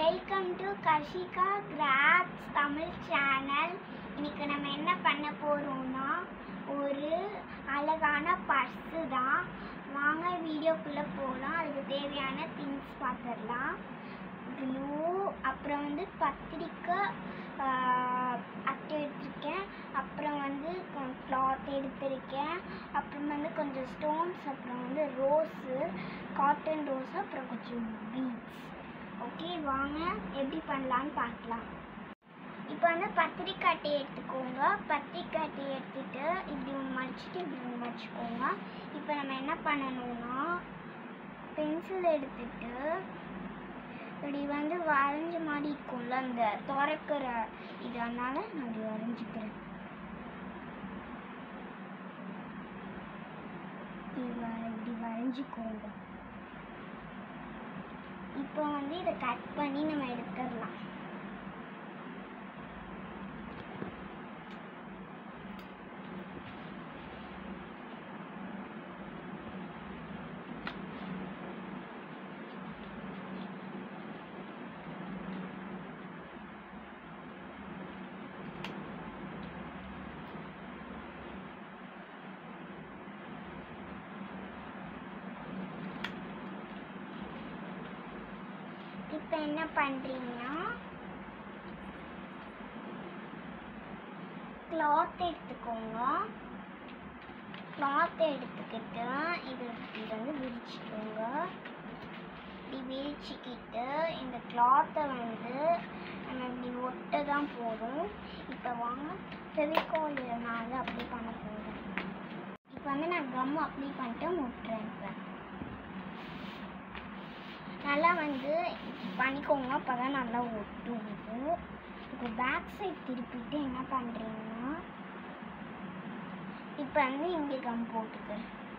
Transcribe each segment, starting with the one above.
Welcome to Kashika crafts Tamil channel இன்னைக்கு நம்ம என்ன பண்ண போறோம்னா ஒரு அழகான பர்ஸு தான் வாங்க வீடியோக்குள்ளே போகலாம் அதுக்கு தேவையான திங்ஸ் பார்த்துடலாம் க்ளூ அப்புறம் வந்து பத்திரிக்கை ஆஹ், அட்டை எடுத்திருக்கேன் அப்புறம் வந்து கிளாத் எடுத்திருக்கேன் அப்புறம் வந்து கொஞ்சம் ஸ்டோன்ஸ் அப்புறம் வந்து ரோஸு காட்டன் ரோஸ் அப்புறம் கொஞ்சம் பீட்ஸ் ஓகே வாங்க எப்படி பண்ணலான்னு பார்க்கலாம் இப்போ வந்து பத்திரிக்கை அட்டை எடுத்துக்கோங்க பத்திரிக்கை அட்டை எடுத்துட்டு இப்படி ஒன்று மடிச்சுட்டு இப்படி ஒன்று மடிச்சுக்கோங்க இப்போ நம்ம என்ன பண்ணணும்னா பென்சில் எடுத்துட்டு இப்படி வந்து வரைஞ்ச மாதிரி இருக்கும்ல அந்த திறக்கிற இது அதனால நான் இப்படி வரைஞ்சிக்கிறேன் இப்படி வ- இப்படி வரைஞ்சிக்கோங்க இப்போ வந்து இதை கட் பண்ணி நம்ம எடுத்துடலாம் இப்போ என்ன பண்ணுறீங்கன்னா கிளாத் எடுத்துக்கோங்க கிளாத் எடுத்துக்கிட்டு இது இப்படி வந்து விரிச்சுக்கோங்க இப்படி விரிச்சுக்கிட்டு இந்த கிளாத்தை வந்து நம்ம இப்படி ஒட்ட தான் போதும் இப்போ வாங்க ஃபெவிகால் நான் வந்து அப்ளை பண்ண போகிறேன் இப்போ வந்து நான் கம் அப்ளை பண்ணிட்டு முட்டுறேன் இப்போ நல்லா வந்து பண்ணிக்கோங்க அப்போ தான் நல்லா ஒட்டும் இப்போ பேக் சைட் திருப்பிட்டு என்ன பண்ணுறீங்கன்னா இப்போ வந்து இங்கே கம் போட்டுக்க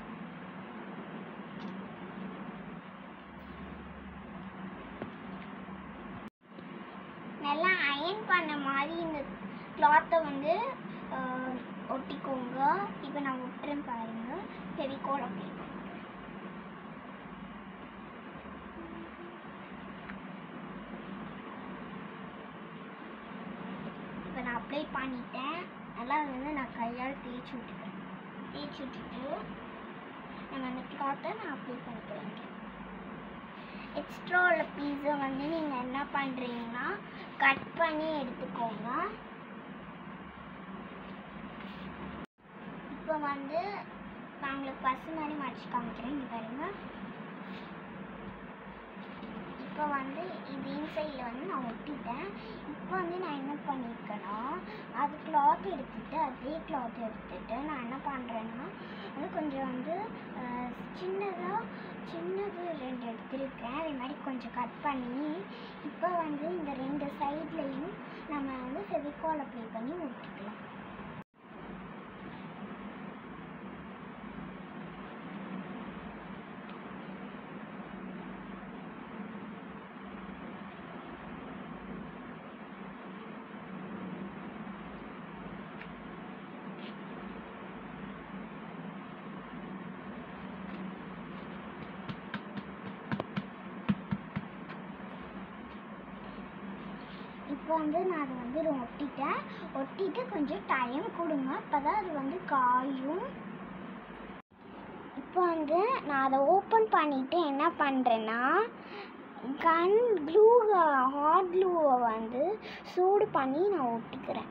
நல்லா அயன் பண்ண மாதிரி இந்த கிளாத்தை வந்து ஆஹ், ஒட்டிக்கோங்க இப்போ நான் ஒட்டுறேன் பாருங்க ஃபெவிகால் அப்ளை பண்ணிக்கிறேன் இப்போ நான் அப்ளை பண்ணிட்டேன் நல்லா வந்து நான் கையால் தேய்ச்சி விட்டுக்கிறேன் தேய்ச்சி விட்டுட்டு நம்ம அந்த கிளாத்தை நான் அப்ளை பண்ணிக்கிறேன் எக்ஸ்ட்ரா உள்ள பீஸை வந்து நீங்கள் என்ன பண்ணுறீங்கன்னா கட் பண்ணி எடுத்துக்கோங்க இப்போ வந்து நான் உங்களுக்கு பசு மாதிரி மடிச்சு காமிக்கிறேன் இங்கே பாருங்க இப்போ வந்து இது இன்சைடில் வந்து நான் ஒட்டிட்டேன் இப்போ வந்து நான் என்ன பண்ணியிருக்கேன்னா அது கிளாத் எடுத்துட்டு அதே கிளாத் எடுத்துட்டு நான் என்ன பண்ணுறேன்னா வந்து கொஞ்சம் வந்து சின்னதாக சின்னது ரெண்டு எடுத்திருக்கேன் அதே மாதிரி கொஞ்சம் கட் பண்ணி இப்போ வந்து இந்த ரெண்டு சைட்லேயும் நம்ம வந்து ஃபெவிகால் அப்ளை பண்ணி ஒட்டிக்கலாம் இப்போ வந்து நான் அதை வந்து ஒட்டிட்டேன் ஒட்டிட்டு கொஞ்சம் டைம் கொடுங்க அப்போ தான் அது வந்து காயும் இப்போ வந்து நான் அதை ஓப்பன் பண்ணிவிட்டு என்ன பண்ணுறேன்னா கன் க்ளூ ஹாட் க்ளூவை வந்து சூடு பண்ணி நான் ஒட்டிக்கிறேன்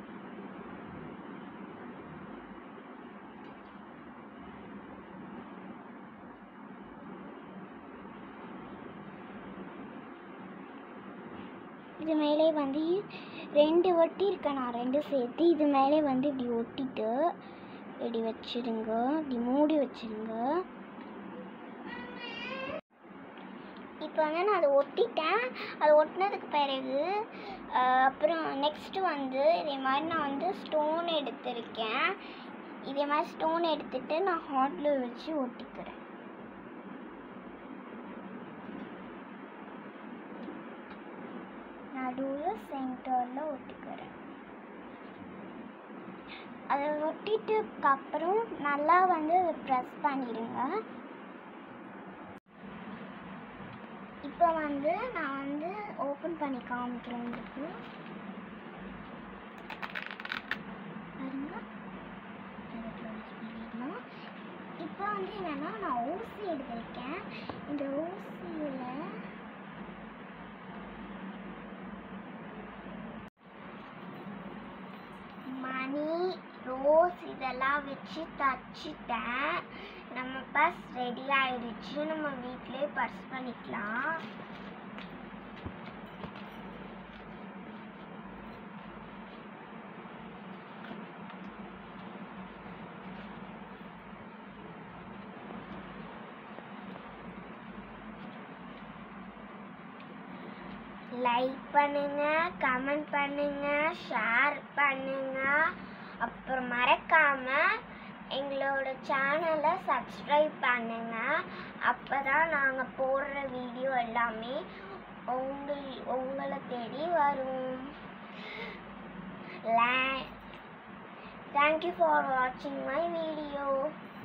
இது மேலே வந்து ரெண்டு ஒட்டி இருக்கேன் நான் ரெண்டு சேர்த்து இது மேலே வந்து இப்படி ஒட்டிட்டு இப்படி வச்சிடுங்க இப்படி மூடி வச்சிடுங்க இப்போ வந்து நான் அதை ஒட்டிட்டேன் அது ஒட்டினதுக்கு பிறகு அஹ், அப்புறம் நெக்ஸ்ட்டு வந்து இதே மாதிரி நான் வந்து ஸ்டோன் எடுத்திருக்கேன் இதே மாதிரி ஸ்டோன் எடுத்துட்டு நான் ஹாட்டில் வச்சு ஒட்டிக்கிறேன் நடுவில் சென்டரில் ஒட்டிக்கிறேன் அதை ஒட்டிட்டுக்கு அப்புறம் நல்லா வந்து ப்ரெஸ் பண்ணிடுங்க இப்போ இப்போ வந்து நான் வந்து ஓப்பன் பண்ணி காமிக்கிறேன் உங்களுக்கு பாருங்க இதை close பண்ணிடலாம். இப்போ வந்து என்னன்னா நான் ஊசி எடுத்திருக்கேன் இந்த ஊசியில் மணி ரோஸ் இதெல்லாம் வச்சு தச்சிட்டேன் நம்ம பர்ஸ் ரெடி ஆயிடுச்சு நம்ம வீட்டிலே பர்ஸ் பண்ணிக்கலாம் லைக் பண்ணுங்க கமெண்ட் பண்ணுங்க ஷேர் பண்ணுங்க அப்புறம் மறக்காம எங்களோட சேனலை சப்ஸ்கிரைப் பண்ணுங்க அப்பதான் நாங்க போடுற வீடியோ எல்லாமே உங்கள் உங்களை தேடி வரும் தேங்க்யூ ஃபார் வாட்சிங் மை வீடியோ